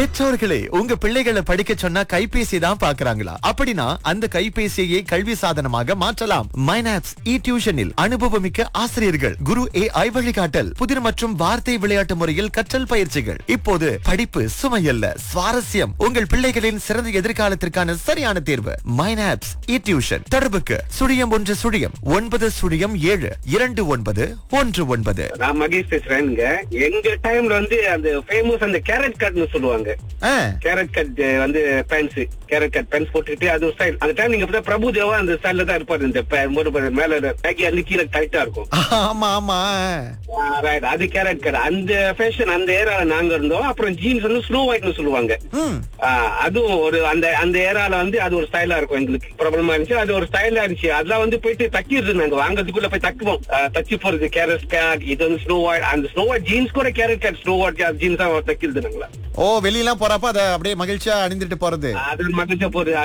பெற்றோர்களே உங்க பிள்ளைகளை படிக்க சொன்னா கைபேசி தான் பாக்குறாங்களா அப்படின்னா அந்த கைபேசியை கல்வி சாதனமாக மாற்றலாம் மைனாப்ஸ் இ டியூஷனில் அனுபவமிக்க ஆசிரியர்கள் குரு ஏ ஐ வழிகாட்டல் புதிர் மற்றும் வார்த்தை விளையாட்டு முறையில் கற்றல் பயிற்சிகள் இப்போது படிப்பு சுமையல்ல சுவாரஸ்யம் உங்கள் பிள்ளைகளின் சிறந்த எதிர்காலத்திற்கான சரியான தேர்வு மைனாப்ஸ் இ டியூஷன் தொடர்புக்கு சுழியம் ஒன்று சுழியம் ஒன்பது சுழியம் ஏழு இரண்டு ஒன்பது ஒன்று ஒன்பது நான் மகேஷ் பேசுறேனுங்க எங்க டைம்ல வந்து அந்த ஃபேமஸ் அந்த கேரட் கட்னு சொல்லுவாங்க ஆ, கேரட் கட் வந்து பேண்ட்ஸ் கேரட் கட் பேண்ட்ஸ் போட்டுட்டு அது ஒரு ஸ்டைல் அந்த டைம் நீங்க பார்த்தா பிரபு தேவா அந்த ஸ்டைல்ல தான் இருப்பாரு இந்த பே- ஒரு பே- மேல பேக்கி வந்து கீழே டைட்டா இருக்கும் ஆமா ஆமா ரைட் அது கேரட் கட் அந்த ஃபேஷன் அந்த ஏரால நாங்க இருந்தோம் அப்புறம் ஜீன்ஸ் வந்து ஸ்னோ ஒயிட்னு சொல்லுவாங்க ம் ஆ, அதுவும் ஒரு அந்த அந்த ஏரால வந்து அது ஒரு ஸ்டைலா இருக்கும் எங்களுக்கு ப்ராப்ளமா இருந்துச்சு அது ஒரு ஸ்டைலா இருந்துச்சு அதெல்லாம் வந்து போயிட்டு தக்கிடுது நாங்க வாங்குறதுக்குள்ள போய் தக்குவோம் ஆ, தச்சு போறது கேரட் கேட் இது வந்து ஸ்னோ ஒயிட் அந்த ஸ்னோ ஒயிட் ஜீன்ஸ் கூட carrot cut snow white jeans தான் தக்கிடுது நாங்களா ஓ வெளியெல்லாம் போறப்ப அத அப்படியே மகிழ்ச்சியா அணிந்துட்டு போறது அது மகிழ்ச்சியா போறது